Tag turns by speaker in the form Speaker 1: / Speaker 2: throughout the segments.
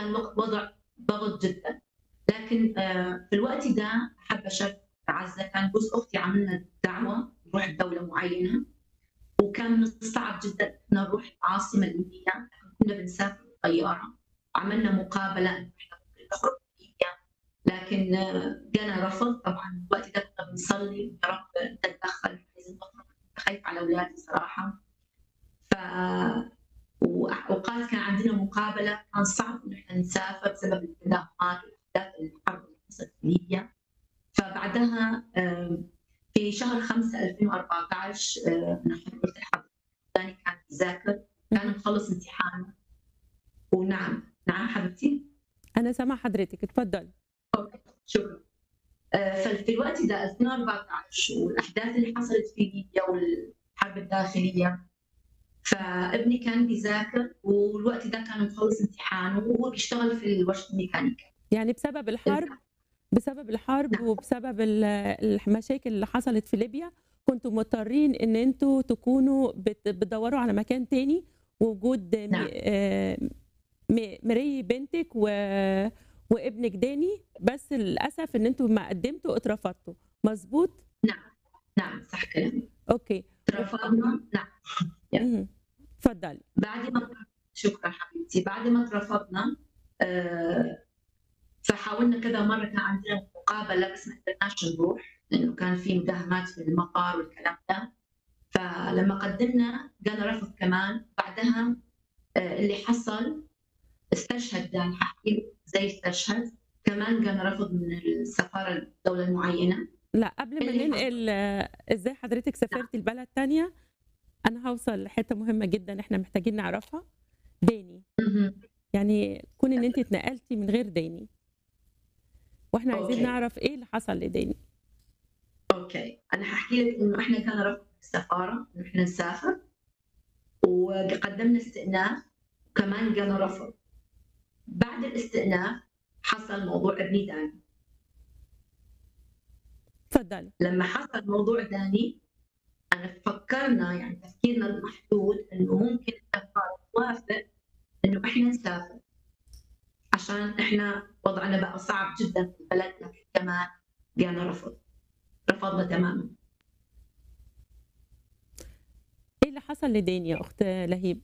Speaker 1: كان وق- وضع ضغط جدا لكن آه، في الوقت ده حابه اشارك عزه كان جوز اختي عملنا دعوه نروح دوله معينه وكان من الصعب جدا ان نروح العاصمه الليبيه كنا بنسافر بالطياره عملنا مقابله إن إحنا ممكن نخرج من ليبيا لكن آه، جانا رفض طبعا الوقت ده كنا بنصلي يا رب تتدخل لازم نخرج خايف على اولادي صراحه ف واوقات كان عندنا مقابله كان صعب ان احنا نسافر بسبب التدهورات واحداث الحرب اللي حصلت في ليبيا فبعدها آم، في شهر 5 2014 آه، انا قلت لحضرتك ثاني كان يذاكر كان مخلص امتحانه ونعم نعم حبيبتي
Speaker 2: انا سامعه حضرتك اتفضلي
Speaker 1: شكرا آه، ففي الوقت ده 2014 والاحداث اللي حصلت في ليبيا والحرب الداخليه فابني كان بيذاكر والوقت ده كان مخلص امتحانه وهو بيشتغل في الورشه الميكانيكا
Speaker 2: يعني بسبب الحرب بسبب الحرب
Speaker 1: نعم.
Speaker 2: وبسبب ال- المشاكل اللي حصلت في ليبيا كنتوا مضطرين ان انتوا تكونوا بت- بتدوروا على مكان تاني ووجود م-
Speaker 1: نعم.
Speaker 2: آه، م- مري بنتك و... وابنك داني بس للاسف ان انتوا ما قدمتوا اترفضتوا مظبوط
Speaker 1: نعم صح كلامي
Speaker 2: اوكي
Speaker 1: ترفضنا نعم Yeah.
Speaker 2: مهم. اتفضلي
Speaker 1: بعد ما شكرا حبيبتي بعد ما ترفضنا آه، فحاولنا كذا مره كان عندنا مقابله بس ما قدرناش نروح لانه كان في مداهمات في المطار والكلام ده فلما قدمنا جانا رفض كمان بعدها آه، اللي حصل استشهد دان حكي زي استشهد كمان جانا رفض من السفاره الدوله المعينه
Speaker 2: لا قبل ما
Speaker 1: اللي
Speaker 2: ننقل آه، ازاي حضرتك سافرتي البلد تانية انا هوصل لحته مهمه جدا احنا محتاجين نعرفها داني
Speaker 1: مهم.
Speaker 2: يعني كون ان انت اتنقلتي من غير داني واحنا عايزين
Speaker 1: أوكي.
Speaker 2: نعرف ايه اللي حصل لداني
Speaker 1: اوكي انا حاحكي لك انه احنا كان رفض السفاره انه احنا نسافر وقدمنا استئناف وكمان جانا رفض بعد الاستئناف حصل موضوع ابني داني
Speaker 2: اتفضلي
Speaker 1: لما حصل موضوع داني انا فكرنا يعني تفكيرنا المحدود انه ممكن السفاره توافق انه احنا نسافر عشان احنا وضعنا بقى صعب جدا في البلد لكن كمان جانا رفض رفضنا تماما
Speaker 2: ايه اللي حصل لداني يا اخت لهيب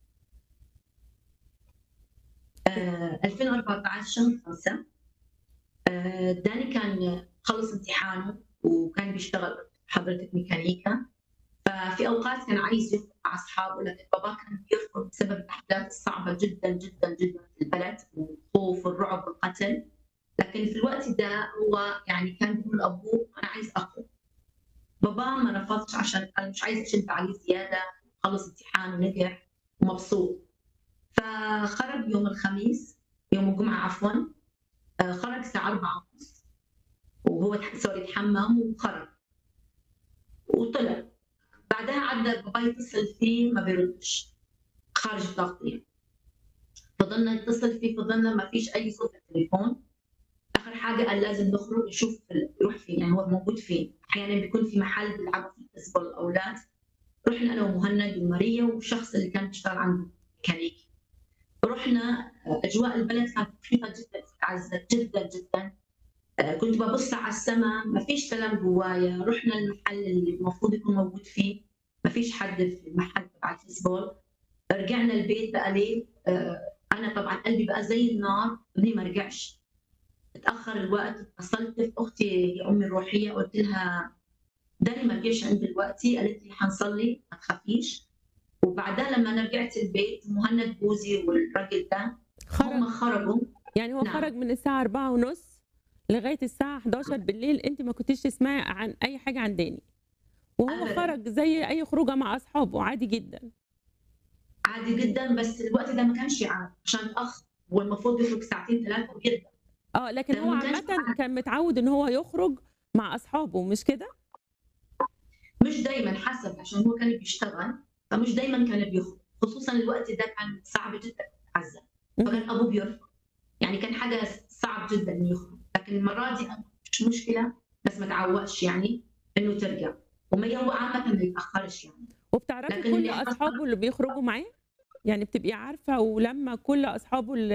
Speaker 1: آه، 2014 شهر 5 آه، داني كان خلص امتحانه وكان بيشتغل حضرتك ميكانيكا ففي اوقات كان عايز يخرج مع اصحابه لكن بابا كان بيرفض بسبب الاحداث الصعبه جدا جدا جدا في البلد والخوف والرعب والقتل لكن في الوقت ده هو يعني كان بيقول لابوه انا عايز اخرج بابا ما رفضش عشان قال مش عايز اشد عليه زياده خلص امتحان ونجح ومبسوط فخرج يوم الخميس يوم الجمعة عفوا آه، خرج الساعة 4 ونص وهو تح- سوري تحمم وخرج وطلع بعدها عدى بابا يتصل فيه ما بيردش خارج التغطية فضلنا نتصل فيه فضلنا ما فيش أي صوت في التليفون آخر حاجة قال لازم نخرج نشوف ال- يروح فين يعني هو موجود فين أحيانا بيكون في محل بيلعبوا فيه بيسبول الأولاد رحنا أنا ومهند وماريا والشخص اللي كان بيشتغل عنده ميكانيكي رحنا اجواء البلد كانت مخيفه جدا في عزه جدا جدا آه، كنت ببص على السماء ما فيش كلام جوايا رحنا المحل اللي المفروض يكون موجود فيه ما فيش حد في المحل تبع الفيسبول رجعنا البيت بقى ليه آه، انا طبعا قلبي بقى زي النار ابني ما رجعش تاخر الوقت اتصلت في اختي هي امي الروحيه قلت لها داني ما رجعش عندي دلوقتي قالت لي حنصلي ما تخافيش وبعدها لما انا رجعت البيت مهند بوزي والراجل ده
Speaker 2: خرج
Speaker 1: هم خرجوا
Speaker 2: يعني هو
Speaker 1: نعم.
Speaker 2: خرج من الساعه 4 ونص لغايه الساعه 11 بالليل انت ما كنتيش تسمعي عن اي حاجه عن داني وهو
Speaker 1: أبداً.
Speaker 2: خرج زي اي خروجه مع اصحابه عادي جدا
Speaker 1: عادي جدا بس الوقت ده ما كانش عادي عشان اخ والمفروض يخرج ساعتين ثلاثه ويرجع
Speaker 2: اه لكن
Speaker 1: ده
Speaker 2: هو
Speaker 1: ما كانش
Speaker 2: عامه
Speaker 1: عادي.
Speaker 2: كان متعود ان هو يخرج مع اصحابه مش كده
Speaker 1: مش دايما حسب عشان هو كان بيشتغل فمش دايما كان بيخرج خصوصا الوقت ده كان صعب جدا في عزه فكان ابوه بيرفض يعني كان حاجه صعب جدا انه يخرج لكن المره دي مش مشكله بس ما تعودش يعني انه ترجع وما هو عامه ما يتاخرش يعني
Speaker 2: وبتعرفي
Speaker 1: لكن
Speaker 2: كل
Speaker 1: اللي حصل-
Speaker 2: اصحابه اللي بيخرجوا معاه يعني بتبقي عارفه ولما كل اصحابه اللي